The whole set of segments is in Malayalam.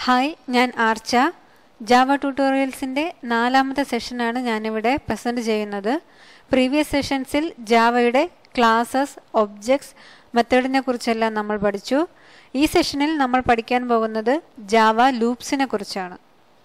ഹായ് ഞാൻ ആർച്ച ജാവ ട്യൂട്ടോറിയൽസിൻ്റെ നാലാമത്തെ സെഷനാണ് ഞാനിവിടെ പ്രസൻറ്റ് ചെയ്യുന്നത് പ്രീവിയസ് സെഷൻസിൽ ജാവയുടെ ക്ലാസസ് ഒബ്ജക്ട്സ് മെത്തേഡിനെ കുറിച്ചെല്ലാം നമ്മൾ പഠിച്ചു ഈ സെഷനിൽ നമ്മൾ പഠിക്കാൻ പോകുന്നത് ജാവ ലൂപ്സിനെ കുറിച്ചാണ്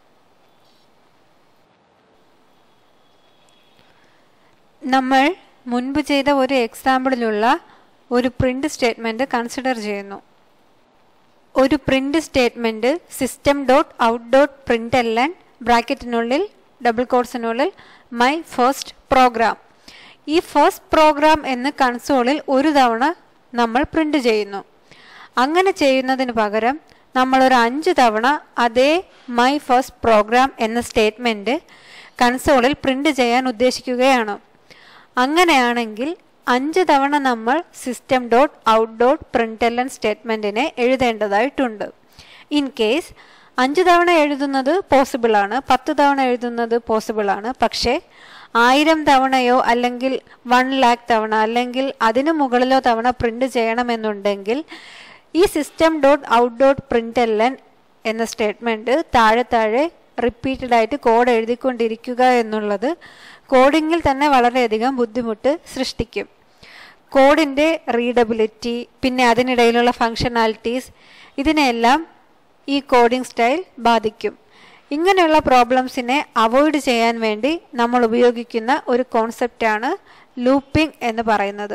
നമ്മൾ മുൻപ് ചെയ്ത ഒരു എക്സാമ്പിളിലുള്ള ഒരു പ്രിന്റ് സ്റ്റേറ്റ്മെന്റ് കൺസിഡർ ചെയ്യുന്നു ഒരു print statement system dot out dot print എല്ലാം ബ്രാക്കറ്റിനുള്ളിൽ ഡബിൾ കോഡ്സിനുള്ളിൽ മൈ ഫസ്റ്റ് പ്രോഗ്രാം ഈ ഫസ്റ്റ് പ്രോഗ്രാം എന്ന് കൺസോളിൽ ഒരു തവണ നമ്മൾ പ്രിന്റ് ചെയ്യുന്നു അങ്ങനെ ചെയ്യുന്നതിന് പകരം നമ്മൾ ഒരു അഞ്ച് തവണ അതേ മൈ ഫസ്റ്റ് പ്രോഗ്രാം എന്ന സ്റ്റേറ്റ്മെന്റ് കൺസോളിൽ പ്രിന്റ് ചെയ്യാൻ ഉദ്ദേശിക്കുകയാണ് അങ്ങനെയാണെങ്കിൽ അഞ്ച് തവണ നമ്മൾ system dot out dot println സ്റ്റേറ്റ്മെന്റിനെ എഴുതേണ്ടതായിട്ടുണ്ട് ഇൻ കേസ് അഞ്ച് തവണ എഴുതുന്നത് പോസിബിൾ ആണ് പത്ത് തവണ എഴുതുന്നത് പോസിബിൾ ആണ് പക്ഷേ ആയിരം തവണയോ അല്ലെങ്കിൽ വൺ ലാക്ക് തവണ അല്ലെങ്കിൽ അതിനു മുകളിലോ തവണ പ്രിന്റ് ചെയ്യണമെന്നുണ്ടെങ്കിൽ ഈ system dot out dot println എന്ന സ്റ്റേറ്റ്മെന്റ് താഴെ താഴെ റിപ്പീറ്റഡ് ആയിട്ട് കോഡ് എഴുതിക്കൊണ്ടിരിക്കുക എന്നുള്ളത് കോഡിങ്ങിൽ തന്നെ വളരെയധികം ബുദ്ധിമുട്ട് സൃഷ്ടിക്കും കോഡിൻ്റെ റീഡബിലിറ്റി പിന്നെ അതിനിടയിലുള്ള ഫങ്ഷനാലിറ്റീസ് ഇതിനെല്ലാം ഈ കോഡിംഗ് സ്റ്റൈൽ ബാധിക്കും ഇങ്ങനെയുള്ള പ്രോബ്ലംസിനെ അവോയ്ഡ് ചെയ്യാൻ വേണ്ടി നമ്മൾ ഉപയോഗിക്കുന്ന ഒരു കോൺസെപ്റ്റാണ് ലൂപ്പിംഗ് എന്ന് പറയുന്നത്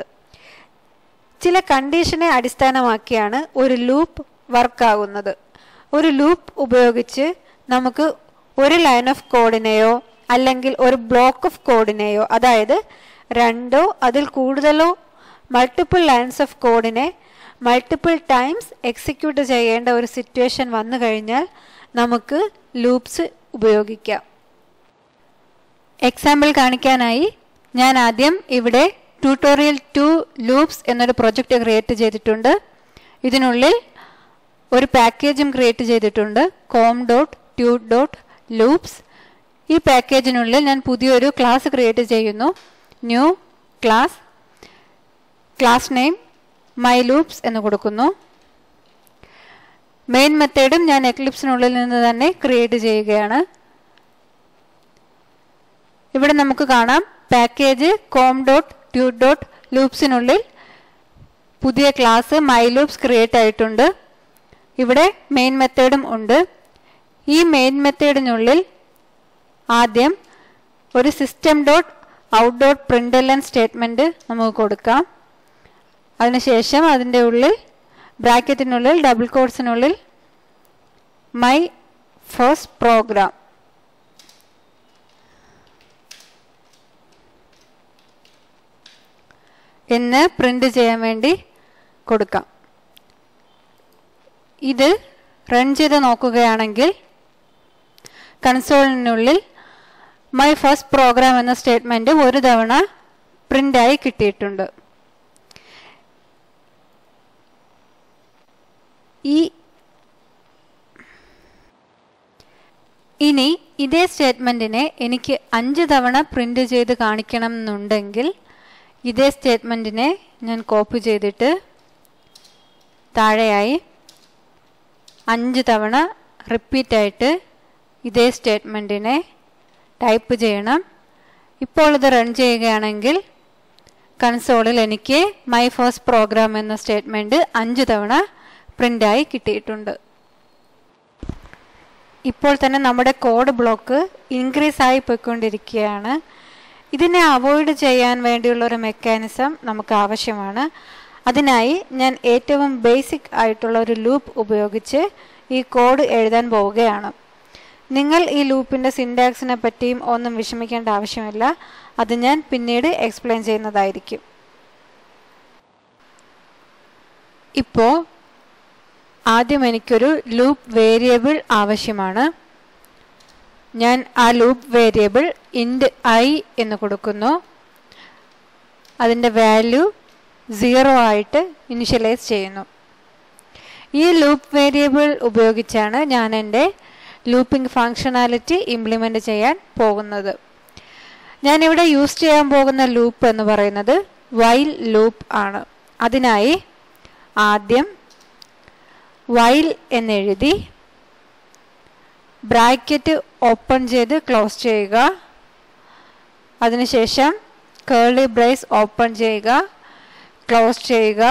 ചില കണ്ടീഷനെ അടിസ്ഥാനമാക്കിയാണ് ഒരു ലൂപ്പ് വർക്കാകുന്നത് ഒരു ലൂപ്പ് ഉപയോഗിച്ച് നമുക്ക് ഒരു ലൈൻ ഓഫ് കോഡിനെയോ അല്ലെങ്കിൽ ഒരു ബ്ലോക്ക് ഓഫ് കോഡിനെയോ അതായത് രണ്ടോ അതിൽ കൂടുതലോ മൾട്ടിപ്പിൾ ലൈൻസ് ഓഫ് കോഡിനെ മൾട്ടിപ്പിൾ ടൈംസ് എക്സിക്യൂട്ട് ചെയ്യേണ്ട ഒരു സിറ്റുവേഷൻ വന്നു കഴിഞ്ഞാൽ നമുക്ക് ലൂപ്സ് ഉപയോഗിക്കാം എക്സാമ്പിൾ കാണിക്കാനായി ഞാൻ ആദ്യം ഇവിടെ ട്യൂട്ടോറിയൽ ടു ലൂപ്സ് എന്നൊരു പ്രൊജക്റ്റ് ക്രിയേറ്റ് ചെയ്തിട്ടുണ്ട് ഇതിനുള്ളിൽ ഒരു പാക്കേജും ക്രിയേറ്റ് ചെയ്തിട്ടുണ്ട് com dot tu dot loops ഈ പാക്കേജിനുള്ളിൽ ഞാൻ പുതിയൊരു ക്ലാസ് ക്രിയേറ്റ് ചെയ്യുന്നു new class class name my loops എന്ന് കൊടുക്കുന്നു മെയിൻ മെത്തേഡും ഞാൻ എക്ലിപ്സിനുള്ളിൽ നിന്ന് തന്നെ ക്രിയേറ്റ് ചെയ്യുകയാണ് ഇവിടെ നമുക്ക് കാണാം package com dot tu dot ലൂപ്സിനുള്ളിൽ പുതിയ ക്ലാസ് മൈ ലൂപ്സ് ക്രിയേറ്റ് ആയിട്ടുണ്ട് ഇവിടെ മെയിൻ മെത്തേഡും ഉണ്ട് ഈ മെയിൻ മെത്തേഡിനുള്ളിൽ ആദ്യം ഒരു system dot out dot println statement നമുക്ക് കൊടുക്കാം അതിനുശേഷം അതിൻ്റെ ഉള്ളിൽ ബ്രാക്കറ്റിനുള്ളിൽ ഡബിൾ കോഡ്സിനുള്ളിൽ മൈ ഫസ്റ്റ് പ്രോഗ്രാം എന്ന് പ്രിന്റ് ചെയ്യാൻ വേണ്ടി കൊടുക്കാം ഇത് റൺ ചെയ്ത് നോക്കുകയാണെങ്കിൽ കൺസോളിനുള്ളിൽ മൈ ഫസ്റ്റ് പ്രോഗ്രാം എന്ന സ്റ്റേറ്റ്മെന്റ് ഒരു തവണ പ്രിന്റായി കിട്ടിയിട്ടുണ്ട് ഈ ഇനി ഇതേ സ്റ്റേറ്റ്മെന്റിനെ എനിക്ക് അഞ്ച് തവണ പ്രിന്റ് ചെയ്ത് കാണിക്കണം എന്നുണ്ടെങ്കിൽ ഇതേ സ്റ്റേറ്റ്മെന്റിനെ ഞാൻ കോപ്പി ചെയ്തിട്ട് താഴെയായി അഞ്ച് തവണ റിപ്പീറ്റ് ആയിട്ട് ഇതേ സ്റ്റേറ്റ്മെൻറ്റിനെ ടൈപ്പ് ചെയ്യണം ഇപ്പോൾ ഇത് റൺ ചെയ്യുകയാണെങ്കിൽ കൺസോളിൽ എനിക്ക് മൈ ഫസ്റ്റ് പ്രോഗ്രാം എന്ന സ്റ്റേറ്റ്മെൻറ്റ് അഞ്ച് തവണ പ്രിൻ്റായി കിട്ടിയിട്ടുണ്ട് ഇപ്പോൾ തന്നെ നമ്മുടെ കോഡ് ബ്ലോക്ക് ഇൻക്രീസ് ആയി പോയിക്കൊണ്ടിരിക്കുകയാണ് ഇതിനെ അവോയ്ഡ് ചെയ്യാൻ വേണ്ടിയുള്ള ഒരു മെക്കാനിസം നമുക്ക് ആവശ്യമാണ് അതിനായി ഞാൻ ഏറ്റവും ബേസിക് ആയിട്ടുള്ള ഒരു ലൂപ്പ് ഉപയോഗിച്ച് ഈ കോഡ് എഴുതാൻ പോവുകയാണ് നിങ്ങൾ ഈ ലൂപ്പിൻ്റെ സിൻടാക്സിനെ പറ്റിയും ഒന്നും വിഷമിക്കേണ്ട ആവശ്യമില്ല അത് ഞാൻ പിന്നീട് എക്സ്പ്ലെയിൻ ചെയ്യുന്നതായിരിക്കും ഇപ്പോൾ ആദ്യം എനിക്കൊരു ലൂപ്പ് വേരിയബിൾ ആവശ്യമാണ് ഞാൻ ആ ലൂപ്പ് വേരിയബിൾ ഇൻഡ് ഐ എന്ന് കൊടുക്കുന്നു അതിൻ്റെ വാല്യൂ സീറോ ആയിട്ട് ഇനിഷ്യലൈസ് ചെയ്യുന്നു ഈ ലൂപ്പ് വേരിയബിൾ ഉപയോഗിച്ചാണ് ഞാൻ എൻ്റെ ലൂപ്പിംഗ് ഫങ്ഷണാലിറ്റി ഇംപ്ലിമെൻ്റ് ചെയ്യാൻ പോകുന്നത് ഞാനിവിടെ യൂസ് ചെയ്യാൻ പോകുന്ന ലൂപ്പ് എന്ന് പറയുന്നത് വൈൽ ലൂപ്പ് ആണ് അതിനായി ആദ്യം വൈൽ എന്നെഴുതി ബ്രാക്കറ്റ് ഓപ്പൺ ചെയ്ത് ക്ലോസ് ചെയ്യുക അതിനുശേഷം കേളി ബ്രേസ് ഓപ്പൺ ചെയ്യുക ക്ലോസ് ചെയ്യുക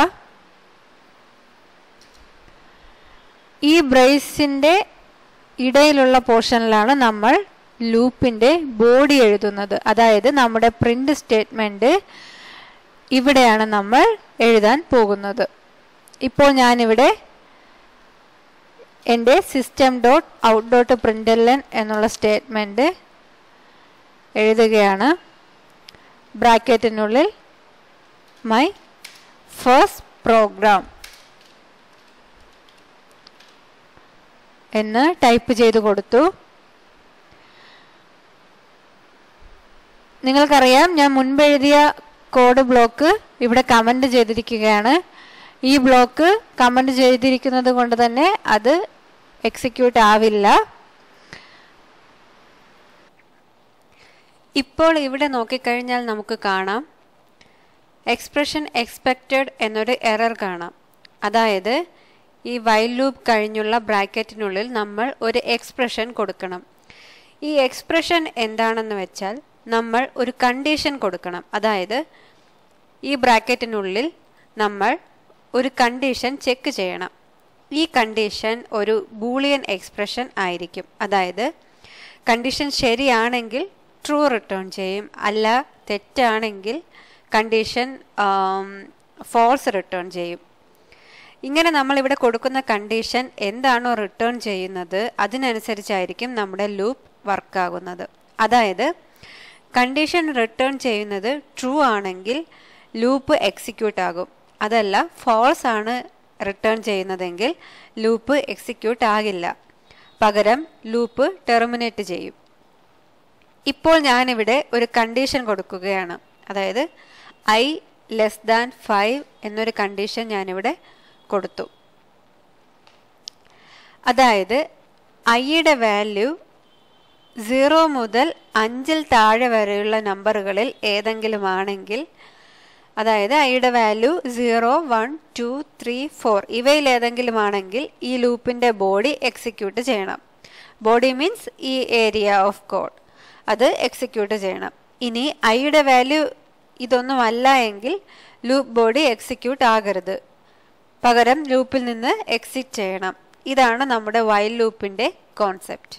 ഈ ബ്രേസിൻ്റെ ഇടയിലുള്ള പോർഷനിലാണ് നമ്മൾ ലൂപ്പിൻ്റെ ബോഡി എഴുതുന്നത് അതായത് നമ്മുടെ പ്രിൻ്റ് സ്റ്റേറ്റ്മെൻറ്റ് ഇവിടെയാണ് നമ്മൾ എഴുതാൻ പോകുന്നത് ഇപ്പോൾ ഞാനിവിടെ എൻ്റെ system dot out dot println എന്നുള്ള സ്റ്റേറ്റ്മെൻറ്റ് എഴുതുകയാണ് ബ്രാക്കറ്റിനുള്ളിൽ മൈ ഫസ്റ്റ് പ്രോഗ്രാം എന്ന് ടൈപ്പ് ചെയ്ത് കൊടുത്തു നിങ്ങൾക്കറിയാം ഞാൻ മുൻപ് എഴുതിയ കോഡ് ബ്ലോക്ക് ഇവിടെ കമൻ്റ് ചെയ്തിരിക്കുകയാണ് ഈ ബ്ലോക്ക് കമൻ്റ് ചെയ്തിരിക്കുന്നത് കൊണ്ട് തന്നെ അത് എക്സിക്യൂട്ട് ആവില്ല ഇപ്പോൾ ഇവിടെ നോക്കിക്കഴിഞ്ഞാൽ നമുക്ക് കാണാം എക്സ്പ്രഷൻ എക്സ്പെക്റ്റഡ് എന്നൊരു എറർ കാണാം അതായത് ഈ വൈൽ ലൂപ്പ് കഴിഞ്ഞുള്ള ബ്രാക്കറ്റിനുള്ളിൽ നമ്മൾ ഒരു എക്സ്പ്രഷൻ കൊടുക്കണം ഈ എക്സ്പ്രഷൻ എന്താണെന്ന് വെച്ചാൽ നമ്മൾ ഒരു കണ്ടീഷൻ കൊടുക്കണം അതായത് ഈ ബ്രാക്കറ്റിനുള്ളിൽ നമ്മൾ ഒരു കണ്ടീഷൻ ചെക്ക് ചെയ്യണം ഈ കണ്ടീഷൻ ഒരു ബൂളിയൻ എക്സ്പ്രഷൻ ആയിരിക്കും അതായത് കണ്ടീഷൻ ശരിയാണെങ്കിൽ ട്രൂ റിട്ടേൺ ചെയ്യും അല്ല തെറ്റാണെങ്കിൽ കണ്ടീഷൻ ഫോൾസ് റിട്ടേൺ ചെയ്യും ഇങ്ങനെ നമ്മളിവിടെ കൊടുക്കുന്ന കണ്ടീഷൻ എന്താണോ റിട്ടേൺ ചെയ്യുന്നത് അതിനനുസരിച്ചായിരിക്കും നമ്മുടെ ലൂപ്പ് വർക്കാകുന്നത് അതായത് കണ്ടീഷൻ റിട്ടേൺ ചെയ്യുന്നത് ട്രൂ ആണെങ്കിൽ ലൂപ്പ് എക്സിക്യൂട്ട് ആകും അതല്ല ഫോൾസ് ആണ് റിട്ടേൺ ചെയ്യുന്നതെങ്കിൽ ലൂപ്പ് എക്സിക്യൂട്ട് ആകില്ല പകരം ലൂപ്പ് ടെർമിനേറ്റ് ചെയ്യും ഇപ്പോൾ ഞാനിവിടെ ഒരു കണ്ടീഷൻ കൊടുക്കുകയാണ് അതായത് ഐ ലെസ് ദാൻ ഫൈവ് എന്നൊരു കണ്ടീഷൻ ഞാനിവിടെ കൊടുത്തു അതായത് ഐയുടെ വാല്യൂ സീറോ മുതൽ അഞ്ചിൽ താഴെ വരെയുള്ള നമ്പറുകളിൽ ഏതെങ്കിലും ആണെങ്കിൽ അതായത് ഐയുടെ value zero one two three four ഇവയിൽ ഏതെങ്കിലും ആണെങ്കിൽ ഈ ലൂപ്പിൻ്റെ ബോഡി എക്സിക്യൂട്ട് ചെയ്യണം ബോഡി മീൻസ് ഈ ഏരിയ ഓഫ് കോഡ് അത് എക്സിക്യൂട്ട് ചെയ്യണം ഇനി ഐയുടെ വാല്യൂ ഇതൊന്നും അല്ല എങ്കിൽ ലൂപ്പ് ബോഡി എക്സിക്യൂട്ട് ആകരുത് പകരം ലൂപ്പിൽ നിന്ന് എക്സിറ്റ് ചെയ്യണം ഇതാണ് നമ്മുടെ വൈൽ ലൂപ്പിൻ്റെ കോൺസെപ്റ്റ്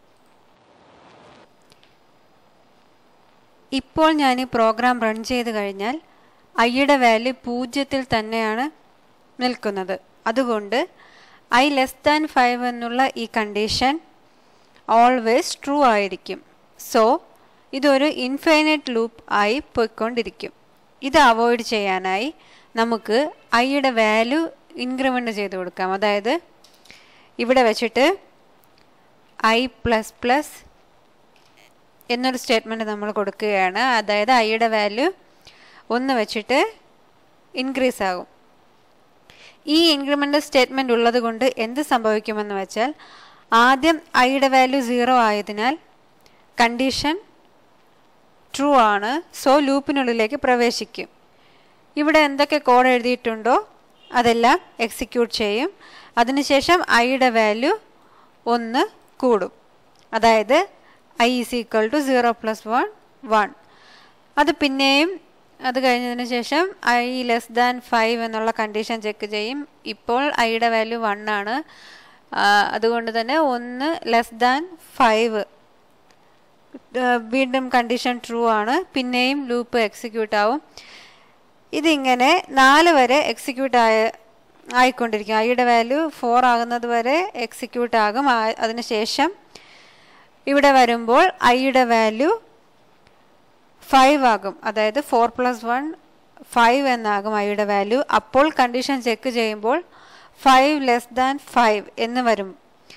ഇപ്പോൾ ഞാൻ ഈ പ്രോഗ്രാം റൺ ചെയ്ത് കഴിഞ്ഞാൽ ഐയുടെ വാല്യൂ പൂജ്യത്തിൽ തന്നെയാണ് നിൽക്കുന്നത് അതുകൊണ്ട് ഐ ലെസ് ദാൻ ഫൈവ് എന്നുള്ള ഈ കണ്ടീഷൻ ഓൾവേസ് ട്രൂ ആയിരിക്കും സോ ഇതൊരു ഇൻഫൈനൈറ്റ് ലൂപ്പ് ആയി പോയിക്കൊണ്ടിരിക്കും ഇത് അവോയ്ഡ് ചെയ്യാനായി നമുക്ക് ഐയുടെ വാല്യൂ ഇൻക്രിമെൻ്റ് ചെയ്ത് കൊടുക്കാം അതായത് ഇവിടെ വെച്ചിട്ട് ഐ പ്ലസ് പ്ലസ് എന്നൊരു സ്റ്റേറ്റ്മെൻറ്റ് നമ്മൾ കൊടുക്കുകയാണ് അതായത് ഐയുടെ വാല്യൂ ഒന്ന് വെച്ചിട്ട് ഇൻക്രീസ് ആകും ഈ ഇൻക്രിമെൻ്റ് സ്റ്റേറ്റ്മെൻറ്റ് ഉള്ളത് കൊണ്ട് എന്ത് സംഭവിക്കുമെന്ന് വെച്ചാൽ ആദ്യം ഐയുടെ വാല്യൂ സീറോ ആയതിനാൽ കണ്ടീഷൻ ട്രൂ ആണ് സോ ലൂപ്പിനുള്ളിലേക്ക് പ്രവേശിക്കും ഇവിടെ എന്തൊക്കെ കോഡ് എഴുതിയിട്ടുണ്ടോ അതെല്ലാം എക്സിക്യൂട്ട് ചെയ്യും അതിനുശേഷം ഐയുടെ വാല്യൂ ഒന്ന് കൂടും അതായത് I is equal to zero plus one one അത് പിന്നെയും അത് കഴിഞ്ഞതിന് ശേഷം ഐ ലെസ് ദാൻ ഫൈവ് എന്നുള്ള കണ്ടീഷൻ ചെക്ക് ചെയ്യും ഇപ്പോൾ ഐയുടെ വാല്യൂ വൺ ആണ് അതുകൊണ്ട് തന്നെ ഒന്ന് ലെസ് ദാൻ ഫൈവ് വീണ്ടും കണ്ടീഷൻ ട്രൂ ആണ് പിന്നെയും ലൂപ്പ് എക്സിക്യൂട്ട് ആവും ഇതിങ്ങനെ നാല് വരെ എക്സിക്യൂട്ട് ആയ ആയിക്കൊണ്ടിരിക്കും ഐയുടെ വാല്യൂ ഫോർ ആകുന്നത് വരെ എക്സിക്യൂട്ട് ആകും അതിനുശേഷം ഇവിടെ വരുമ്പോൾ ഐയുടെ വാല്യൂ ഫൈവ് ആകും അതായത് ഫോർ പ്ലസ് വൺ ഫൈവ് എന്നാകും ഐയുടെ വാല്യൂ അപ്പോൾ കണ്ടീഷൻ ചെക്ക് ചെയ്യുമ്പോൾ ഫൈവ് ലെസ് ദാൻ ഫൈവ് എന്ന് വരും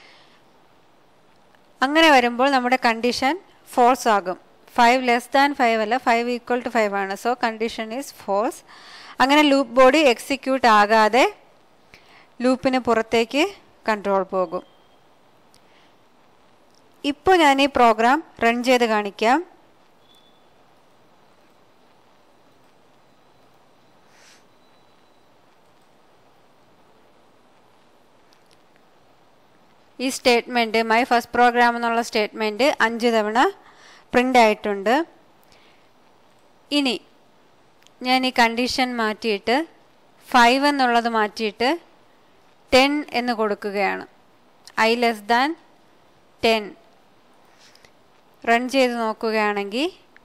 അങ്ങനെ വരുമ്പോൾ നമ്മുടെ കണ്ടീഷൻ ഫോൾസ് ആകും ഫൈവ് ലെസ് ദാൻ ഫൈവ് അല്ല ഫൈവ് ഈക്വൽ ടു ഫൈവ് ആണ് സോ കണ്ടീഷൻ ഈസ് ഫോൾസ് അങ്ങനെ ലൂപ്പ് ബോഡി എക്സിക്യൂട്ട് ആകാതെ ലൂപ്പിന് പുറത്തേക്ക് കൺട്രോൾ പോകും ഇപ്പോൾ ഞാൻ ഈ പ്രോഗ്രാം റൺ ചെയ്ത് കാണിക്കാം ഈ സ്റ്റേറ്റ്മെൻറ്റ് മൈ ഫസ്റ്റ് പ്രോഗ്രാം എന്നുള്ള സ്റ്റേറ്റ്മെൻറ്റ് അഞ്ച് തവണ പ്രിൻ്റ് ആയിട്ടുണ്ട് ഇനി ഞാൻ ഈ കണ്ടീഷൻ മാറ്റിയിട്ട് ഫൈവ് എന്നുള്ളത് മാറ്റിയിട്ട് ടെൻ എന്ന് കൊടുക്കുകയാണ് I less than ten run ചെയ്ത് നോക്കുകയാണെങ്കിൽ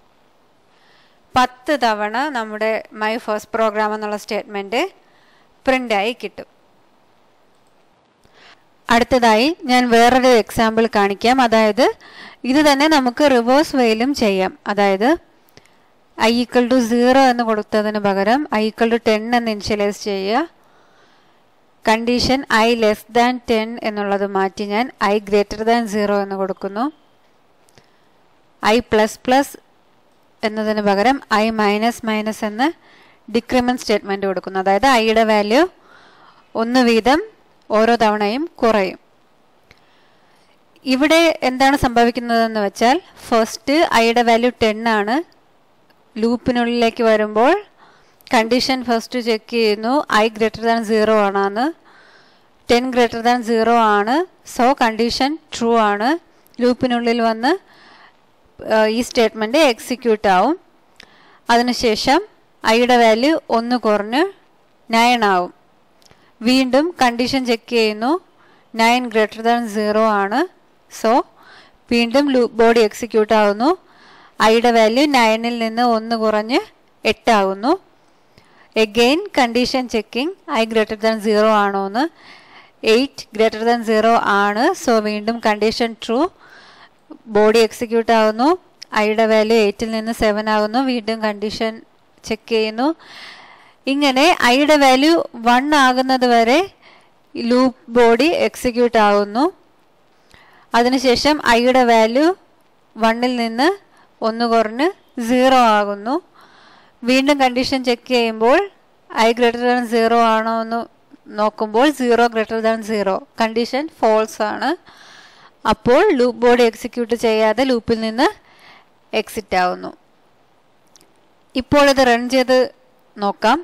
പത്ത് തവണ നമ്മുടെ മൈ ഫസ്റ്റ് പ്രോഗ്രാം എന്നുള്ള സ്റ്റേറ്റ്മെൻറ്റ് പ്രിൻ്റായി കിട്ടും അടുത്തതായി ഞാൻ വേറൊരു എക്സാമ്പിൾ കാണിക്കാം അതായത് ഇത് തന്നെ നമുക്ക് റിവേഴ്സ് വേയിലും ചെയ്യാം അതായത് ഐ ഈക്വൽ ടു സീറോ എന്ന് കൊടുത്തതിന് പകരം ഐ ഈക്വൽ ടു ടെൻ എന്ന് ഇനിഷ്യലൈസ് ചെയ്യുക condition I less than ten എന്നുള്ളത് മാറ്റി ഞാൻ ഐ ഗ്രേറ്റർ ദാൻ സീറോ എന്ന് കൊടുക്കുന്നു ഐ പ്ലസ് പ്ലസ് എന്നതിന് പകരം ഐ മൈനസ് മൈനസ് എന്ന് ഡിക്രിമെൻറ്റ് സ്റ്റേറ്റ്മെൻറ്റ് കൊടുക്കുന്നു അതായത് ഐയുടെ വാല്യൂ ഒന്ന് വീതം ഓരോ തവണയും കുറയും ഇവിടെ എന്താണ് സംഭവിക്കുന്നതെന്ന് വെച്ചാൽ ഫസ്റ്റ് ഐയുടെ വാല്യൂ ടെൻ ആണ് ലൂപ്പിനുള്ളിലേക്ക് വരുമ്പോൾ കണ്ടീഷൻ ഫസ്റ്റ് ചെക്ക് ചെയ്യുന്നു ഐ ഗ്രേറ്റർ ദാൻ സീറോ ആണെന്ന് ടെൻ ഗ്രേറ്റർ ദാൻ സീറോ ആണ് സോ കണ്ടീഷൻ ട്രൂ ആണ് ലൂപ്പിനുള്ളിൽ വന്ന് ഈ സ്റ്റേറ്റ്മെൻറ്റ് എക്സിക്യൂട്ട് ആവും അതിനുശേഷം ഐയുടെ വാല്യൂ ഒന്ന് കുറഞ്ഞ് നയൻ ആവും വീണ്ടും കണ്ടീഷൻ ചെക്ക് ചെയ്യുന്നു നയൻ ഗ്രേറ്റർ ദാൻ സീറോ ആണ് സോ വീണ്ടും ലൂപ്പ് ബോഡി എക്സിക്യൂട്ട് ആവുന്നു ഐയുടെ വാല്യൂ നയനിൽ നിന്ന് ഒന്ന് കുറഞ്ഞ് എട്ടാവുന്നു again condition checking I greater than zero ആണോ എന്ന് എയ്റ്റ് ഗ്രേറ്റർ ദാൻ സീറോ ആണ് സോ വീണ്ടും കണ്ടീഷൻ ട്രൂ ബോഡി എക്സിക്യൂട്ട് ആവുന്നു ഐയുടെ വാല്യൂ എയ്റ്റിൽ നിന്ന് സെവൻ ആകുന്നു വീണ്ടും കണ്ടീഷൻ ചെക്ക് ചെയ്യുന്നു ഇങ്ങനെ ഐയുടെ വാല്യൂ വൺ ആകുന്നത് വരെ ലൂപ്പ് ബോഡി എക്സിക്യൂട്ട് ആവുന്നു അതിനുശേഷം ഐയുടെ വാല്യൂ വണ്ണിൽ നിന്ന് ഒന്ന് കുറഞ്ഞ് സീറോ ആകുന്നു വീണ്ടും കണ്ടീഷൻ ചെക്ക് ചെയ്യുമ്പോൾ ഐ ഗ്രേറ്റർ ദാൻ സീറോ ആണോ എന്ന് നോക്കുമ്പോൾ zero greater than zero condition false ആണ് അപ്പോൾ ലൂപ്പ് ബോഡി എക്സിക്യൂട്ട് ചെയ്യാതെ ലൂപ്പിൽ നിന്ന് എക്സിറ്റ് ആവുന്നു ഇപ്പോൾ ഇത് റൺ ചെയ്ത് നോക്കാം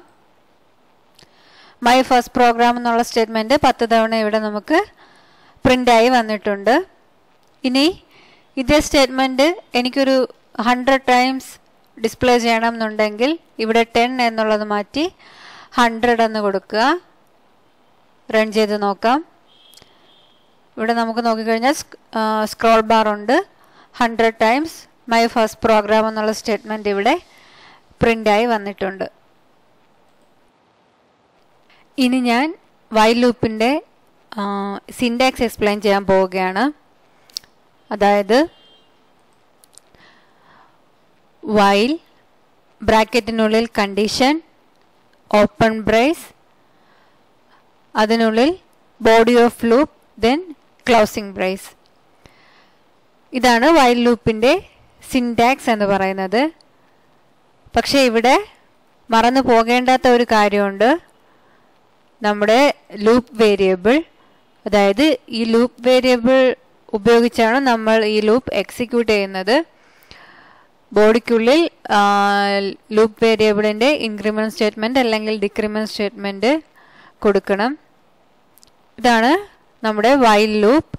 മൈ ഫസ്റ്റ് പ്രോഗ്രാം എന്നുള്ള സ്റ്റേറ്റ്മെൻറ്റ് പത്ത് തവണ ഇവിടെ നമുക്ക് പ്രിൻ്റായി വന്നിട്ടുണ്ട് ഇനി ഇതേ സ്റ്റേറ്റ്മെൻറ്റ് എനിക്കൊരു ഹൺഡ്രഡ് ടൈംസ് ഡിസ്പ്ലേ ചെയ്യണം എന്നുണ്ടെങ്കിൽ ഇവിടെ ടെൻ എന്നുള്ളത് മാറ്റി ഹൺഡ്രഡ് എന്ന് കൊടുക്കുക റൺ ചെയ്ത് നോക്കാം ഇവിടെ നമുക്ക് നോക്കിക്കഴിഞ്ഞാൽ സ്ക്രോൾ ബാർ ഉണ്ട് hundred times my first program എന്നുള്ള സ്റ്റേറ്റ്മെൻറ്റ് ഇവിടെ പ്രിൻ്റായി വന്നിട്ടുണ്ട് ഇനി ഞാൻ വൈൽ ലൂപ്പിൻ്റെ സിൻഡാക്സ് എക്സ്പ്ലെയിൻ ചെയ്യാൻ പോവുകയാണ് അതായത് വൈൽ ബ്രാക്കറ്റിനുള്ളിൽ കണ്ടീഷൻ ഓപ്പൺ ബ്രേസ് അതിനുള്ളിൽ body of loop then closing brace ഇതാണ് വൈൽ ലൂപ്പിൻ്റെ സിൻടാക്സ് എന്ന് പറയുന്നത് പക്ഷേ ഇവിടെ മറന്നു പോകേണ്ടാത്ത ഒരു കാര്യമുണ്ട് നമ്മുടെ ലൂപ്പ് വേരിയബിൾ അതായത് ഈ ലൂപ്പ് വേരിയബിൾ ഉപയോഗിച്ചാണ് നമ്മൾ ഈ ലൂപ്പ് എക്സിക്യൂട്ട് ചെയ്യുന്നത് ബോഡിക്കുള്ളിൽ ലൂപ്പ് വേരിയബിളിൻ്റെ ഇൻക്രിമെൻറ്റ് സ്റ്റേറ്റ്മെൻറ്റ് അല്ലെങ്കിൽ ഡിക്രിമെൻറ്റ് സ്റ്റേറ്റ്മെൻറ്റ് കൊടുക്കണം ഇതാണ് നമ്മുടെ വൈൽ ലൂപ്പ്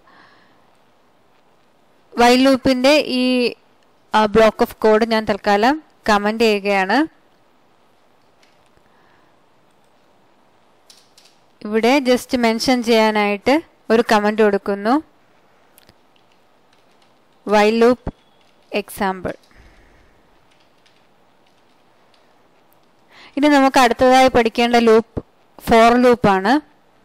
വൈൽ ലൂപ്പിൻ്റെ ഈ ബ്ലോക്ക് ഓഫ് കോഡ് ഞാൻ തൽക്കാലം കമൻ്റ് ചെയ്യുകയാണ് ഇവിടെ ജസ്റ്റ് മെൻഷൻ ചെയ്യാനായിട്ട് ഒരു കമൻ്റ് കൊടുക്കുന്നു വൈൽ ലൂപ്പ് എക്സാമ്പിൾ ഇനി നമുക്ക് അടുത്തതായി പഠിക്കേണ്ട ലൂപ്പ് ഫോർ ലൂപ്പാണ്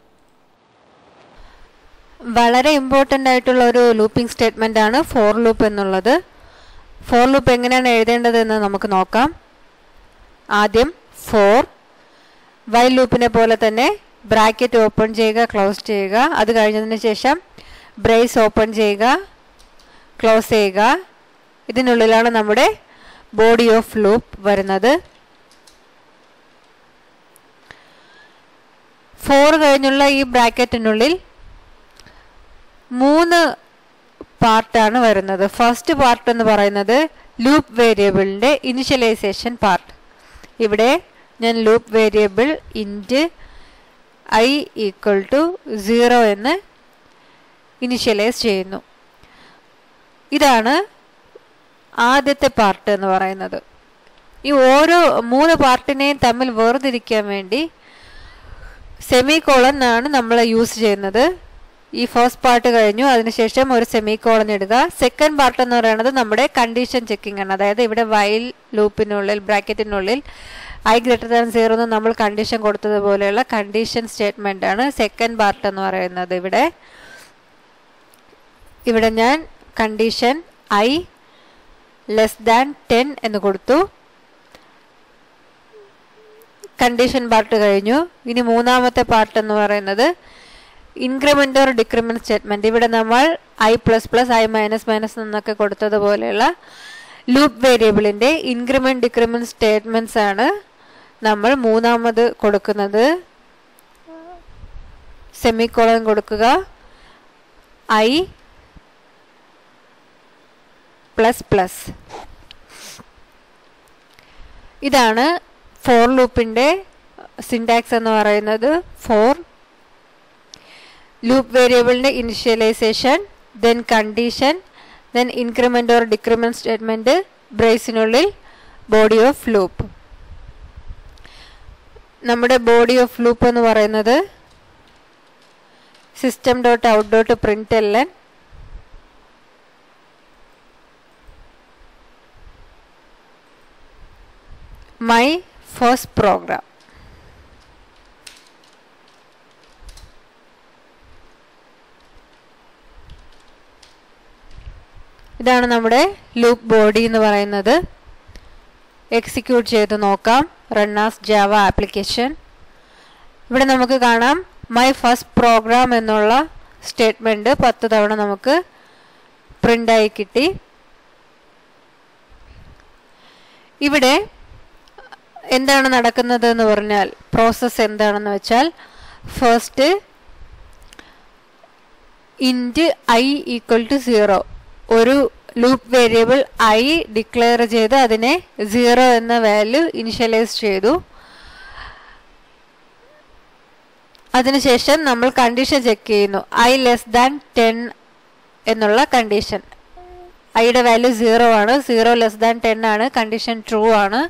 വളരെ ഇമ്പോർട്ടൻ്റ് ആയിട്ടുള്ള ഒരു ലൂപ്പിംഗ് സ്റ്റേറ്റ്മെൻ്റ് ആണ് ഫോർ ലൂപ്പ് എന്നുള്ളത് ഫോർ ലൂപ്പ് എങ്ങനെയാണ് എഴുതേണ്ടതെന്ന് നമുക്ക് നോക്കാം ആദ്യം ഫോർ വൈൽ ലൂപ്പിനെ പോലെ തന്നെ ബ്രാക്കറ്റ് ഓപ്പൺ ചെയ്യുക ക്ലോസ് ചെയ്യുക അത് കഴിഞ്ഞതിന് ശേഷം ബ്രേസ് ഓപ്പൺ ചെയ്യുക ക്ലോസ് ചെയ്യുക ഇതിനുള്ളിലാണ് നമ്മുടെ ബോഡി ഓഫ് ലൂപ്പ് വരുന്നത് ഫോർ കഴിഞ്ഞുള്ള ഈ ബ്രാക്കറ്റിനുള്ളിൽ മൂന്ന് പാർട്ടാണ് വരുന്നത് ഫസ്റ്റ് പാർട്ട് എന്ന് പറയുന്നത് ലൂപ്പ് വേരിയബിളിൻ്റെ ഇനിഷ്യലൈസേഷൻ പാർട്ട് ഇവിടെ ഞാൻ loop variable int I equal to zero എന്ന് ഇനിഷ്യലൈസ് ചെയ്യുന്നു ഇതാണ് ആദ്യത്തെ പാർട്ട് എന്ന് പറയുന്നത് ഈ ഓരോ മൂന്ന് പാർട്ടിനെയും തമ്മിൽ വേർതിരിക്കാൻ വേണ്ടി സെമി കോളൻ ആണ് നമ്മൾ യൂസ് ചെയ്യുന്നത് ഈ ഫസ്റ്റ് പാർട്ട് കഴിഞ്ഞു അതിനുശേഷം ഒരു സെമി കോളൻ ഇടുക സെക്കൻഡ് പാർട്ട് എന്ന് പറയുന്നത് നമ്മുടെ കണ്ടീഷൻ ചെക്കിംഗ് ആണ് അതായത് ഇവിടെ വൈൽ ലൂപ്പിനുള്ളിൽ ബ്രാക്കറ്റിനുള്ളിൽ ഐ ഗ്രേറ്റർ ദാൻ സീറോ എന്ന് നമ്മൾ കണ്ടീഷൻ കൊടുത്തതുപോലെയുള്ള കണ്ടീഷൻ സ്റ്റേറ്റ്മെന്റ് ആണ് സെക്കൻഡ് പാർട്ട് എന്ന് പറയുന്നത് ഇവിടെ ഇവിടെ ഞാൻ condition I less than ten എന്ന് കൊടുത്തു കണ്ടീഷൻ പാർട്ട് കഴിഞ്ഞു ഇനി മൂന്നാമത്തെ പാർട്ട് എന്ന് പറയുന്നത് ഇൻക്രിമെന്റ് ഓർ ഡിക്രിമെന്റ് സ്റ്റേറ്റ്മെന്റ് ഇവിടെ നമ്മൾ I plus plus I minus minus എന്നൊക്കെ കൊടുത്തതുപോലെയുള്ള ലൂപ്പ് വേരിയബിളിന്റെ ഇൻക്രിമെന്റ് ഡിക്രിമെന്റ് സ്റ്റേറ്റ്മെന്റ്സ് ആണ് നമ്മൾ മൂന്നാമത് കൊടുക്കുന്നത് സെമിക്കോളൻ കൊടുക്കുക ഐ പ്ലസ് പ്ലസ് ഇതാണ് ഫോർ ലൂപ്പിന്റെ സിൻടാക്സ് എന്ന് പറയുന്നത് ഫോർ ലൂപ്പ് വേരിയബിളിന്റെ initialization then condition then increment or decrement statement ബ്രേസിനുള്ളിൽ ബോഡി ഓഫ് ലൂപ്പ് നമ്മുടെ ബോഡി ഓഫ് ലൂപ്പ് എന്ന് പറയുന്നത് system dot out dot print L N my first program ഇതാണ് നമ്മുടെ ലൂപ്പ് ബോഡി എന്ന് പറയുന്നത് എക്സിക്യൂട്ട് ചെയ്ത് നോക്കാം റണ്ണാസ് ജാവ ആപ്ലിക്കേഷൻ ഇവിടെ നമുക്ക് കാണാം മൈ ഫസ്റ്റ് പ്രോഗ്രാം എന്നുള്ള സ്റ്റേറ്റ്മെൻറ്റ് പത്ത് തവണ നമുക്ക് പ്രിൻ്റായി കിട്ടി ഇവിടെ എന്താണ് നടക്കുന്നത് എന്ന് പറഞ്ഞാൽ പ്രോസസ്സ് എന്താണെന്ന് വെച്ചാൽ first int I equal to zero ഒരു ലൂപ്പ് വേരിയബിൾ ഐ ഡിക്ലെയർ ചെയ്ത് അതിനെ സീറോ എന്ന വാല്യൂ ഇനിഷ്യലൈസ് ചെയ്തു അതിനുശേഷം നമ്മൾ കണ്ടീഷൻ ചെക്ക് ചെയ്യുന്നു ഐ ലെസ് ദാൻ ടെൻ എന്നുള്ള കണ്ടീഷൻ ഐയുടെ വാല്യൂ സീറോ ആണ് സീറോ ലെസ് ദാൻ ടെൻ ആണ് കണ്ടീഷൻ ട്രൂ ആണ്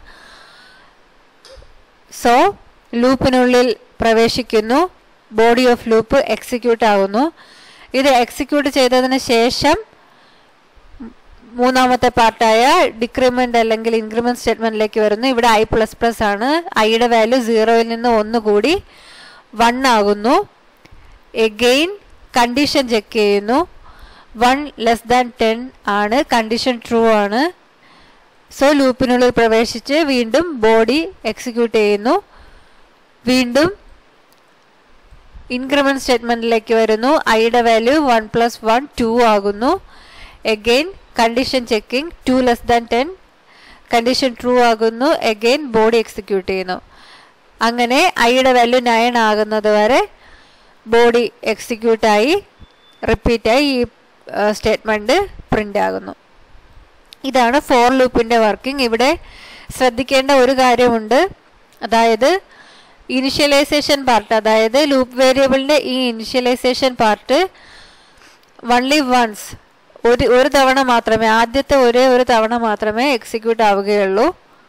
സോ ലൂപ്പിനുള്ളിൽ പ്രവേശിക്കുന്നു ബോഡി ഓഫ് ലൂപ്പ് എക്സിക്യൂട്ട് ആകുന്നു ഇത് എക്സിക്യൂട്ട് ചെയ്തതിന് ശേഷം മൂന്നാമത്തെ പാർട്ടായ ഡിക്രിമെന്റ് അല്ലെങ്കിൽ ഇൻക്രിമെന്റ് സ്റ്റേറ്റ്മെന്റിലേക്ക് വരുന്നു ഇവിടെ ഐ പ്ലസ് പ്ലസ് ആണ് ഐയുടെ വാല്യൂ സീറോയിൽ നിന്ന് ഒന്ന് കൂടി വൺ ആകുന്നു എഗെയിൻ കണ്ടീഷൻ ചെക്ക് ചെയ്യുന്നു വൺ ലെസ് ദാൻ ടെൻ ആണ് കണ്ടീഷൻ ട്രൂ ആണ് സോ ലൂപ്പിനുള്ളിൽ പ്രവേശിച്ച് വീണ്ടും ബോഡി എക്സിക്യൂട്ട് ചെയ്യുന്നു വീണ്ടും ഇൻക്രിമെന്റ് സ്റ്റേറ്റ്മെന്റിലേക്ക് വരുന്നു ഐയുടെ value one plus one two ആകുന്നു again condition checking two less than ten condition true ആകുന്നു എഗെയിൻ ബോഡി എക്സിക്യൂട്ട് ചെയ്യുന്നു അങ്ങനെ ഐയുടെ വാല്യൂ നയൻ ആകുന്നത് വരെ ബോഡി എക്സിക്യൂട്ടായി റിപ്പീറ്റായി ഈ സ്റ്റേറ്റ്മെൻറ്റ് പ്രിൻ്റ് ആകുന്നു ഇതാണ് ഫോർ ലൂപ്പിൻ്റെ വർക്കിംഗ് ഇവിടെ ശ്രദ്ധിക്കേണ്ട ഒരു കാര്യമുണ്ട് അതായത് ഇനിഷ്യലൈസേഷൻ പാർട്ട് അതായത് ലൂപ്പ് വേരിയബിളിൻ്റെ ഈ ഇനിഷ്യലൈസേഷൻ പാർട്ട് വൺലി വൺസ് ഒരു ഒരു തവണ മാത്രമേ ആദ്യത്തെ ഒരേ ഒരു തവണ മാത്രമേ എക്സിക്യൂട്ട് ആവുകയുള്ളൂ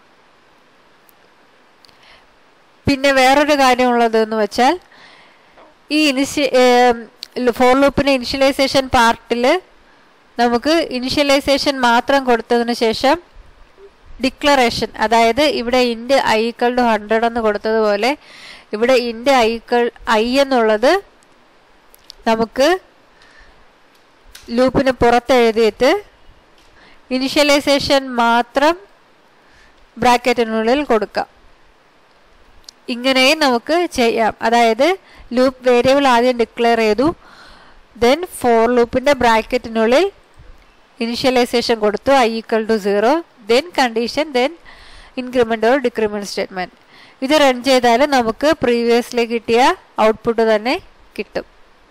പിന്നെ വേറൊരു കാര്യമുള്ളത് എന്ന് വെച്ചാൽ ഈ ഇനിഷ്യ ഫോർ ലൂപ്പിൻ്റെ ഇനിഷ്യലൈസേഷൻ പാർട്ടിൽ നമുക്ക് ഇനിഷ്യലൈസേഷൻ മാത്രം കൊടുത്തതിന് ശേഷം ഡിക്ലറേഷൻ അതായത് ഇവിടെ ഇൻഡ് ഐക്കൾ ടു ഹൺഡ്രഡ് എന്ന് കൊടുത്തതുപോലെ ഇവിടെ ഇൻഡ് ഐക്കൾ ഐ എന്നുള്ളത് നമുക്ക് ലൂപ്പിന് പുറത്തെഴുതിയിട്ട് ഇനിഷ്യലൈസേഷൻ മാത്രം ബ്രാക്കറ്റിനുള്ളിൽ കൊടുക്കാം ഇങ്ങനെയും നമുക്ക് ചെയ്യാം അതായത് ലൂപ്പ് വേരിയബിൾ ആദ്യം ഡിക്ലെയർ ചെയ്തു ദെൻ ഫോർ ലൂപ്പിൻ്റെ ബ്രാക്കറ്റിനുള്ളിൽ ഇനിഷ്യലൈസേഷൻ കൊടുത്തു I equal to zero then condition then increment or decrement statement ഇത് റൺ ചെയ്താൽ നമുക്ക് പ്രീവിയസ്ലി കിട്ടിയ ഔട്ട്പുട്ട് തന്നെ കിട്ടും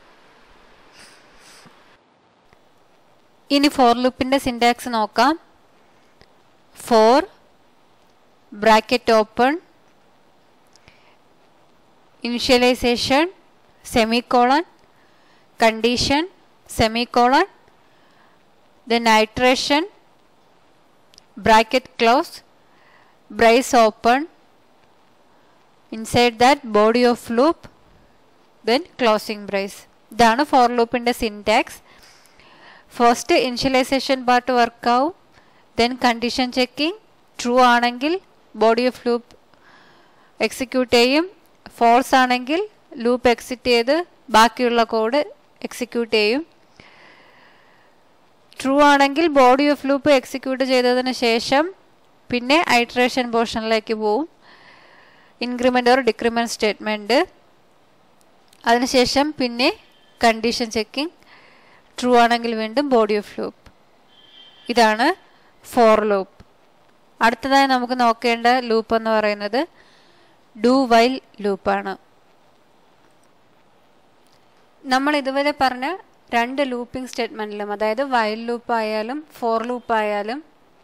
ഇനി ഫോർ ലൂപ്പിൻ്റെ സിൻടാക്സ് നോക്കാം for bracket open initialization semicolon condition semicolon then iteration bracket close brace open inside that body of loop then closing brace ഇതാണ് ഫോർ ലൂപ്പിൻ്റെ സിൻടാക്സ് ഫസ്റ്റ് ഇനിഷ്യലൈസേഷൻ പാർട്ട് വർക്കാവും ദെൻ കണ്ടീഷൻ ചെക്കിംഗ് ട്രൂ ആണെങ്കിൽ ബോഡി ഓഫ് ലൂപ്പ് എക്സിക്യൂട്ട് ചെയ്യും ഫോൾസ് ആണെങ്കിൽ ലൂപ്പ് എക്സിറ്റ് ചെയ്ത് ബാക്കിയുള്ള കോഡ് എക്സിക്യൂട്ട് ചെയ്യും ട്രൂ ആണെങ്കിൽ ബോഡി ഓഫ് ലൂപ്പ് എക്സിക്യൂട്ട് ചെയ്തതിന് ശേഷം പിന്നെ ഐട്രേഷൻ പോർഷനിലേക്ക് പോവും ഇൻക്രിമെൻ്റ് ഓർ ഡിക്രിമെൻറ്റ് സ്റ്റേറ്റ്മെൻറ്റ് അതിനുശേഷം പിന്നെ കണ്ടീഷൻ ചെക്കിംഗ് ട്രൂ ആണെങ്കിൽ വീണ്ടും ബോഡി ഓഫ് ലൂപ്പ് ഇതാണ് ഫോർ ലൂപ്പ് അടുത്തതായി നമുക്ക് നോക്കേണ്ട ലൂപ്പ് എന്ന് പറയുന്നത് ഡു വൈൽ ലൂപ്പാണ് നമ്മൾ ഇതുവരെ പറഞ്ഞ രണ്ട് ലൂപ്പിംഗ് സ്റ്റേറ്റ്മെൻറ്റിലും അതായത് വൈൽ ലൂപ്പ് ആയാലും ഫോർ ലൂപ്പ് ആയാലും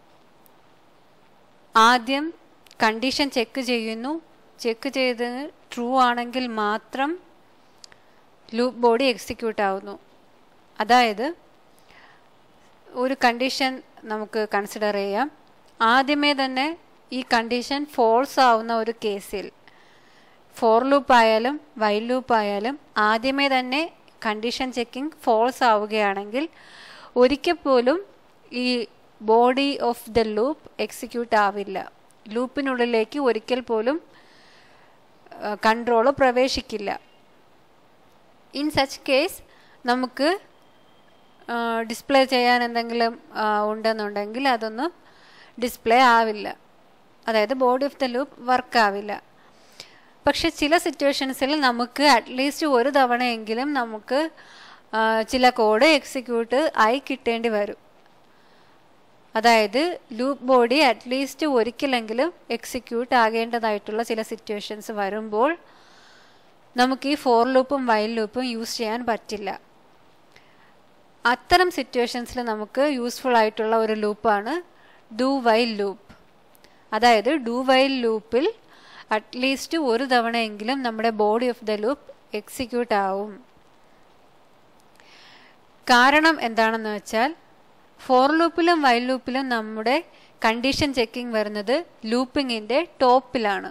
ആദ്യം കണ്ടീഷൻ ചെക്ക് ചെയ്യുന്നു ചെക്ക് ചെയ്ത് ട്രൂ ആണെങ്കിൽ മാത്രം ലൂപ്പ് ബോഡി എക്സിക്യൂട്ട് ആവുന്നു അതായത് ഒരു കണ്ടീഷൻ നമുക്ക് കൺസിഡർ ചെയ്യാം ആദ്യമേ തന്നെ ഈ കണ്ടീഷൻ ഫോൾസ് ആവുന്ന ഒരു കേസിൽ ഫോർ ലൂപ്പ് ആയാലും വൈൽ ലൂപ്പ് ആയാലും ആദ്യമേ തന്നെ കണ്ടീഷൻ ചെക്കിംഗ് ഫോൾസ് ആവുകയാണെങ്കിൽ ഒരിക്കൽ പോലും ഈ body of the loop execute ആവില്ല ലൂപ്പിനുള്ളിലേക്ക് ഒരിക്കൽ പോലും കൺട്രോൾ പ്രവേശിക്കില്ല ഇൻ സച്ച് കേസ് നമുക്ക് ഡിസ്പ്ലേ ചെയ്യാൻ എന്തെങ്കിലും ഉണ്ടെന്നുണ്ടെങ്കിൽ അതൊന്നും ഡിസ്പ്ലേ ആവില്ല അതായത് body of the loop work ആവില്ല പക്ഷെ ചില സിറ്റുവേഷൻസിൽ നമുക്ക് അറ്റ്ലീസ്റ്റ് ഒരു തവണയെങ്കിലും നമുക്ക് ചില കോഡ് എക്സിക്യൂട്ട് ആയി കിട്ടേണ്ടി വരും അതായത് ലൂപ്പ് ബോഡി അറ്റ്ലീസ്റ്റ് ഒരിക്കലെങ്കിലും എക്സിക്യൂട്ട് ആകേണ്ടതായിട്ടുള്ള ചില സിറ്റുവേഷൻസ് വരുമ്പോൾ നമുക്ക് ഈ ഫോർ ലൂപ്പും വൈൽ ലൂപ്പും യൂസ് ചെയ്യാൻ പറ്റില്ല അത്തരം സിറ്റുവേഷൻസിൽ നമുക്ക് യൂസ്ഫുൾ ആയിട്ടുള്ള ഒരു ലൂപ്പാണ് ഡു വൈൽ ലൂപ്പ് അതായത് ഡു വൈൽ ലൂപ്പിൽ അറ്റ്ലീസ്റ്റ് ഒരു തവണയെങ്കിലും നമ്മുടെ body of the loop execute ആവും കാരണം എന്താണെന്ന് വെച്ചാൽ ഫോർ ലൂപ്പിലും വൈൽ ലൂപ്പിലും നമ്മുടെ കണ്ടീഷൻ ചെക്കിംഗ് വരുന്നത് ലൂപ്പിങ്ങിൻ്റെ ടോപ്പിലാണ്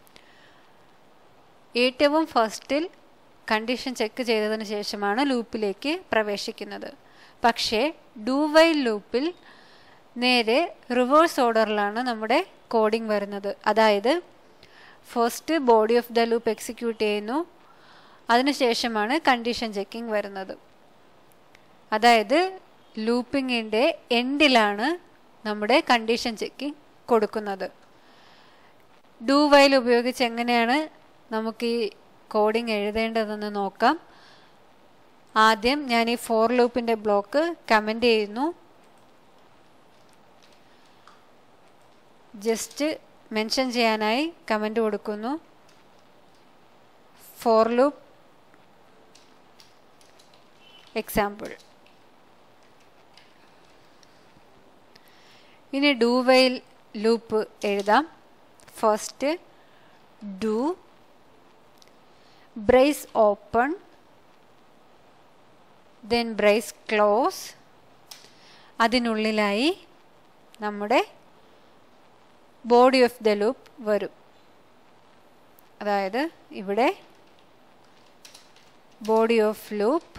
ഏറ്റവും ഫസ്റ്റിൽ കണ്ടീഷൻ ചെക്ക് ചെയ്തതിന് ശേഷമാണ് ലൂപ്പിലേക്ക് പ്രവേശിക്കുന്നത് പക്ഷേ ഡു വൈൽ ലൂപ്പിൽ നേരെ റിവേഴ്സ് ഓർഡറിലാണ് നമ്മുടെ കോഡിംഗ് വരുന്നത് അതായത് first body of the loop execute ചെയ്യുന്നു അതിനുശേഷമാണ് കണ്ടീഷൻ ചെക്കിംഗ് വരുന്നത് അതായത് ലൂപ്പിങ്ങിൻ്റെ എൻഡിലാണ് നമ്മുടെ കണ്ടീഷൻ ചെക്കിംഗ് കൊടുക്കുന്നത് ഡു വൈൽ ഉപയോഗിച്ച് എങ്ങനെയാണ് നമുക്ക് ഈ കോഡിംഗ് എഴുതേണ്ടതെന്ന് നോക്കാം ആദ്യം ഞാൻ ഈ ഫോർ ലൂപ്പിൻ്റെ ബ്ലോക്ക് കമൻ്റ് ചെയ്യുന്നു ജസ്റ്റ് മെൻഷൻ ചെയ്യാനായി കമൻ്റ് കൊടുക്കുന്നു ഫോർ ലൂപ്പ് എക്സാമ്പിൾ ഇനി ഡു വൈൽ ലൂപ്പ് എഴുതാം first do brace open then brace close അതിനുള്ളിലായി നമ്മുടെ ബോഡി ഓഫ് ദ ലൂപ്പ് വരും അതായത് ഇവിടെ ബോഡി ഓഫ് ലൂപ്പ്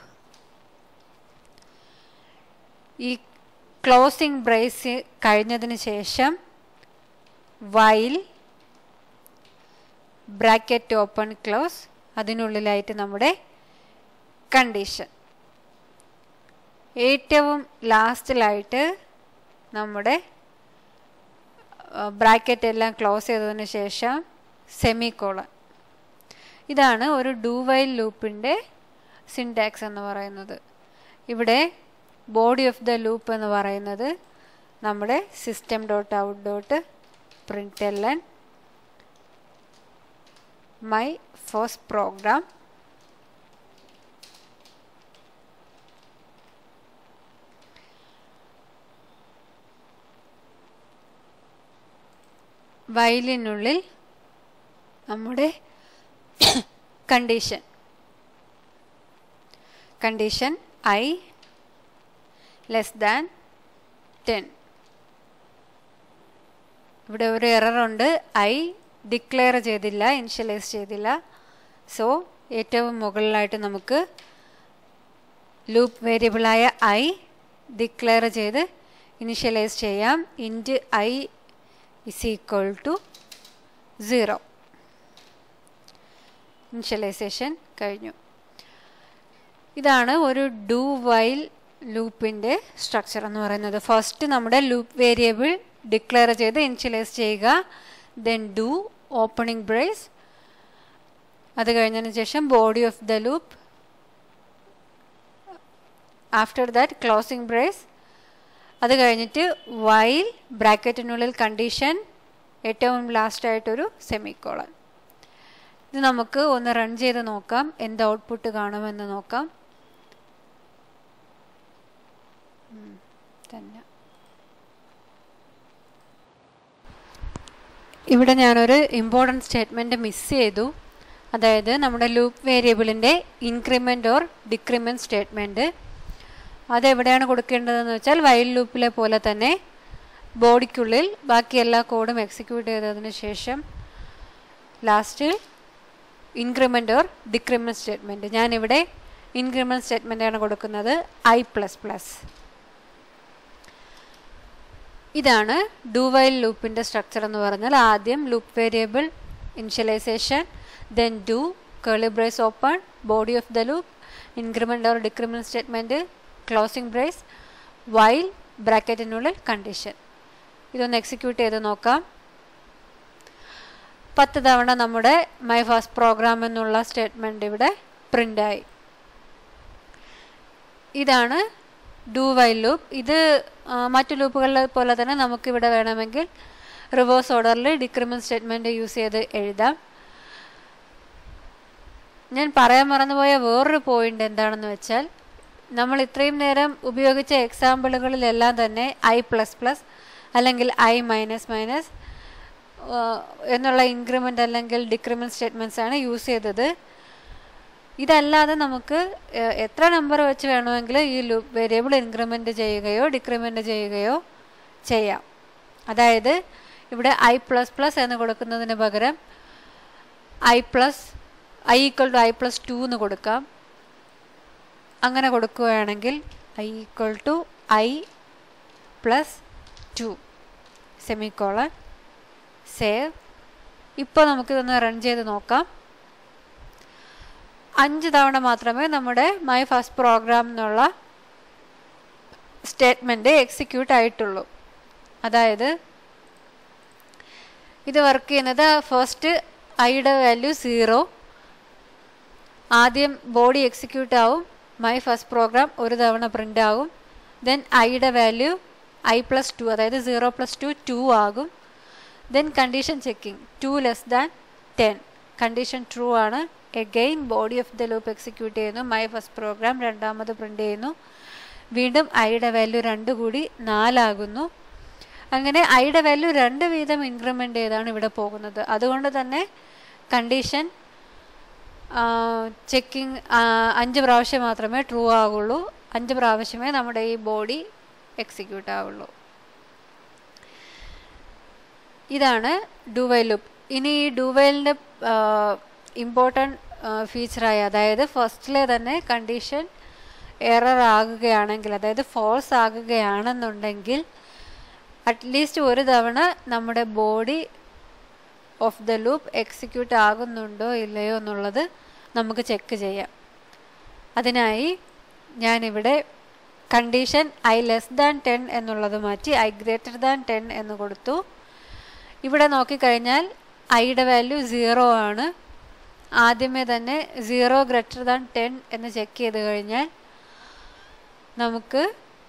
ഈ ക്ലോസിംഗ് ബ്രേസ് കഴിഞ്ഞതിന് ശേഷം വൈൽ ബ്രാക്കറ്റ് ഓപ്പൺ ക്ലോസ് അതിനുള്ളിലായിട്ട് നമ്മുടെ കണ്ടീഷൻ ഏറ്റവും ലാസ്റ്റിലായിട്ട് നമ്മുടെ ബ്രാക്കറ്റ് എല്ലാം ക്ലോസ് ചെയ്തതിന് ശേഷം സെമി കോളൻ ഇതാണ് ഒരു ഡു വൈൽ ലൂപ്പിൻ്റെ സിൻടാക്സ് എന്ന് പറയുന്നത് ഇവിടെ ബോഡി ഓഫ് ദ ലൂപ്പ് എന്ന് പറയുന്നത് നമ്മുടെ system dot out dot print L N my first program വയലിനുള്ളിൽ നമ്മുടെ condition condition I less than ten ഇവിടെ ഒരു എററുണ്ട് ഐ ഡിക്ലെയർ ചെയ്തില്ല ഇനിഷ്യലൈസ് ചെയ്തില്ല സോ ഏറ്റവും മുകളിലായിട്ട് നമുക്ക് ലൂപ്പ് വേരിയബിളായ ഐ ഡിക്ലെയർ ചെയ്ത് ഇനിഷ്യലൈസ് ചെയ്യാം int I is equal to zero initialization കഴിഞ്ഞു ഇതാണ് ഒരു ഡു വൈൽ ലൂപ്പിൻ്റെ സ്ട്രക്ചർ എന്ന് പറയുന്നത് ഫസ്റ്റ് നമ്മുടെ ലൂപ്പ് വേരിയബിൾ ഡിക്ലെയർ ചെയ്ത് ഇനിഷ്യലൈസ് ചെയ്യുക ദെൻ ഡു ഓപ്പണിംഗ് ബ്രേസ് അത് കഴിഞ്ഞതിന് ശേഷം body of the loop after that closing brace അത് കഴിഞ്ഞിട്ട് വൈൽ ബ്രാക്കറ്റിനുള്ളിൽ കണ്ടീഷൻ ഏറ്റവും ലാസ്റ്റായിട്ടൊരു സെമിക്കോളൻ ഇത് നമുക്ക് ഒന്ന് റൺ ചെയ്ത് നോക്കാം എന്ത് ഔട്ട്പുട്ട് കാണുമെന്ന് നോക്കാം തന്നെ ഇവിടെ ഞാനൊരു ഇമ്പോർട്ടൻറ്റ് സ്റ്റേറ്റ്മെൻറ്റ് മിസ് ചെയ്തു അതായത് നമ്മുടെ ലൂപ്പ് വേരിയബിളിൻ്റെ ഇൻക്രിമെൻ്റ് ഓർ ഡിക്രിമെൻറ്റ് സ്റ്റേറ്റ്മെൻറ്റ് അതെവിടെയാണ് കൊടുക്കേണ്ടതെന്ന് വെച്ചാൽ വൈൽ ലൂപ്പിലെ പോലെ തന്നെ ബോഡിക്കുള്ളിൽ ബാക്കി എല്ലാ കോഡും എക്സിക്യൂട്ട് ചെയ്തതിന് ശേഷം last increment or decrement statement ഞാനിവിടെ ഇൻക്രിമെൻറ്റ് സ്റ്റേറ്റ്മെൻറ്റാണ് കൊടുക്കുന്നത് ഐ പ്ലസ് പ്ലസ് ഇതാണ് ഡു വൈൽ ലൂപ്പിൻ്റെ സ്ട്രക്ചർ എന്ന് പറഞ്ഞാൽ ആദ്യം loop variable initialization then do curly brace open body of the loop increment or decrement statement closing brace while ബ്രാക്കറ്റിനുള്ളിൽ കണ്ടീഷൻ ഇതൊന്ന് എക്സിക്യൂട്ട് ചെയ്ത് നോക്കാം പത്ത് തവണ നമ്മുടെ മൈ ഫാസ്റ്റ് പ്രോഗ്രാം എന്നുള്ള സ്റ്റേറ്റ്മെൻറ്റ് ഇവിടെ പ്രിൻ്റായി ഇതാണ് ഡു വൈൽ ലൂപ്പ് ഇത് മറ്റു ലൂപ്പുകളിലെ പോലെ തന്നെ നമുക്കിവിടെ വേണമെങ്കിൽ റിവേഴ്സ് ഓർഡറിൽ ഡിക്രിമെൻറ്റ് സ്റ്റേറ്റ്മെൻറ്റ് യൂസ് ചെയ്ത് എഴുതാം ഞാൻ പറയാൻ മറന്നുപോയ വേറൊരു പോയിന്റ് എന്താണെന്ന് വെച്ചാൽ നമ്മൾ ഇത്രയും നേരം ഉപയോഗിച്ച എക്സാമ്പിളുകളിലെല്ലാം തന്നെ ഐ പ്ലസ് പ്ലസ് അല്ലെങ്കിൽ ഐ മൈനസ് മൈനസ് എന്നുള്ള ഇൻക്രിമെൻ്റ് അല്ലെങ്കിൽ ഡിക്രിമെൻറ്റ് സ്റ്റേറ്റ്മെൻറ്റ്സ് ആണ് യൂസ് ചെയ്തത് ഇതല്ലാതെ നമുക്ക് എത്ര നമ്പർ വെച്ച് വേണമെങ്കിൽ ഈ ലൂപ്പ് വേരിയബിൾ ഇൻക്രിമെൻ്റ് ചെയ്യുകയോ ഡിക്രിമെൻ്റ് ചെയ്യുകയോ ചെയ്യാം അതായത് ഇവിടെ ഐ പ്ലസ് പ്ലസ് എന്ന് കൊടുക്കുന്നതിന് പകരം i plus i equal to i plus two എന്ന് കൊടുക്കാം അങ്ങനെ കൊടുക്കുകയാണെങ്കിൽ i equal to i plus two semicolon save ഇപ്പോൾ നമുക്കിതൊന്ന് റൺ ചെയ്ത് നോക്കാം അഞ്ച് തവണ മാത്രമേ നമ്മുടെ മൈ ഫസ്റ്റ് പ്രോഗ്രാം എന്നുള്ള സ്റ്റേറ്റ്മെൻറ്റ് എക്സിക്യൂട്ട് ആയിട്ടുള്ളൂ അതായത് ഇത് വർക്ക് ചെയ്യുന്നത് ഫസ്റ്റ് ഐയുടെ വാല്യൂ സീറോ ആദ്യം ബോഡി എക്സിക്യൂട്ട് ആവും മൈ ഫസ്റ്റ് പ്രോഗ്രാം ഒരു തവണ പ്രിൻ്റ് ആകും ദെൻ ഐയുടെ വാല്യൂ ഐ പ്ലസ് ടു അതായത് സീറോ പ്ലസ് ടു ടു ആകും then condition checking two less than ten condition true ആണ് again body of the loop execute ചെയ്യുന്നു മൈ ഫസ്റ്റ് പ്രോഗ്രാം രണ്ടാമത് പ്രിൻ്റ് ചെയ്യുന്നു വീണ്ടും ഐയുടെ വാല്യൂ രണ്ട് കൂടി നാലാകുന്നു അങ്ങനെ ഐയുടെ വാല്യൂ രണ്ട് വീതം ഇൻക്രിമെൻ്റ് ചെയ്താണ് ഇവിടെ പോകുന്നത് അതുകൊണ്ട് തന്നെ കണ്ടീഷൻ ചെക്കിംഗ് അഞ്ച് പ്രാവശ്യം മാത്രമേ ട്രൂ ആകുള്ളൂ അഞ്ച് പ്രാവശ്യമേ നമ്മുടെ ഈ ബോഡി എക്സിക്യൂട്ട് ആവുള്ളൂ ഇതാണ് ഡുവൈൽ ലുപ്പ് ഇനി ഈ ഡുവൈലിൻ്റെ ഇമ്പോർട്ടൻറ്റ് ഫീച്ചറായി അതായത് ഫസ്റ്റിലെ തന്നെ കണ്ടീഷൻ എറർ ആകുകയാണെങ്കിൽ അതായത് ഫോൾസ് ആകുകയാണെന്നുണ്ടെങ്കിൽ അറ്റ്ലീസ്റ്റ് ഒരു തവണ നമ്മുടെ body of the loop execute ആകുന്നുണ്ടോ ഇല്ലയോ എന്നുള്ളത് നമുക്ക് ചെക്ക് ചെയ്യാം അതിനായി ഞാനിവിടെ condition I less than ten എന്നുള്ളത് മാറ്റി ഐ ഗ്രേറ്റർ ദാൻ ടെൻ എന്ന് കൊടുത്തു ഇവിടെ നോക്കിക്കഴിഞ്ഞാൽ ഐയുടെ വാല്യൂ സീറോ ആണ് ആദ്യമേ തന്നെ സീറോ ഗ്രേറ്റർ ദാൻ ടെൻ എന്ന് ചെക്ക് ചെയ്ത് കഴിഞ്ഞാൽ നമുക്ക്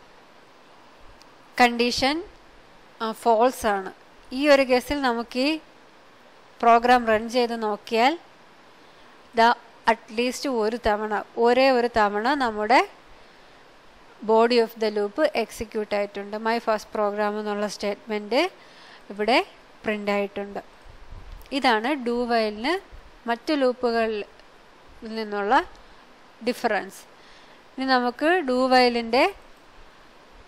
കണ്ടീഷൻ ഫോൾസ് ആണ് ഈ ഒരു കേസിൽ നമുക്ക് ഈ പ്രോഗ്രാം റൺ ചെയ്ത് നോക്കിയാൽ ദ അറ്റ്ലീസ്റ്റ് ഒരു തവണ ഒരേ ഒരു തവണ നമ്മുടെ body of the loop execute ആയിട്ടുണ്ട് മൈ ഫസ്റ്റ് പ്രോഗ്രാം എന്നുള്ള സ്റ്റേറ്റ്മെൻറ്റ് ഇവിടെ പ്രിൻ്റ് ആയിട്ടുണ്ട് ഇതാണ് ഡു വയലിന് മറ്റു ലൂപ്പുകളിൽ നിന്നുള്ള ഡിഫറൻസ് ഇനി നമുക്ക് ഡു വയലിൻ്റെ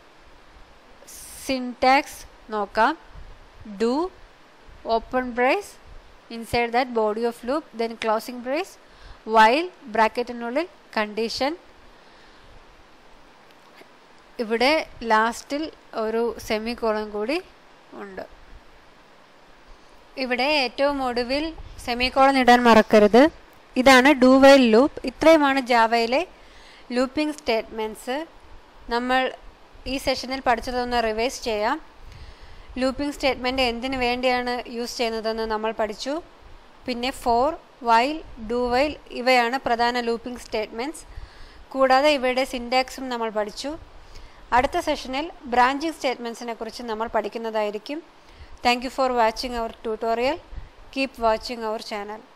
സിൻടാക്സ് നോക്കാം do open brace inside that body of loop then closing brace while ബ്രാക്കറ്റിനുള്ളിൽ കണ്ടീഷൻ ഇവിടെ ലാസ്റ്റിൽ ഒരു സെമി കോളം കൂടി ഉണ്ട് ഇവിടെ ഏറ്റവും ഒടുവിൽ സെമി കോളം ഇടാൻ മറക്കരുത് ഇതാണ് ഡു വൈൽ ലൂപ്പ് ഇത്രയുമാണ് ജാവയിലെ ലൂപ്പിംഗ് സ്റ്റേറ്റ്മെൻറ്റ്സ് നമ്മൾ ഈ സെഷനിൽ പഠിച്ചതൊന്ന് റിവൈസ് ചെയ്യാം ലൂപ്പിംഗ് സ്റ്റേറ്റ്മെൻറ്റ് എന്തിനു വേണ്ടിയാണ് യൂസ് ചെയ്യുന്നതെന്ന് നമ്മൾ പഠിച്ചു പിന്നെ ഫോർ വൈൽ ഡു വൈൽ ഇവയാണ് പ്രധാന ലൂപ്പിംഗ് സ്റ്റേറ്റ്മെൻറ്റ്സ് കൂടാതെ ഇവയുടെ സിൻടാക്സും നമ്മൾ പഠിച്ചു അടുത്ത സെഷനിൽ ബ്രാഞ്ചിങ് സ്റ്റേറ്റ്മെൻറ്റ്സിനെ കുറിച്ച് നമ്മൾ പഠിക്കുന്നതായിരിക്കും thank you for watching our tutorial keep watching our channel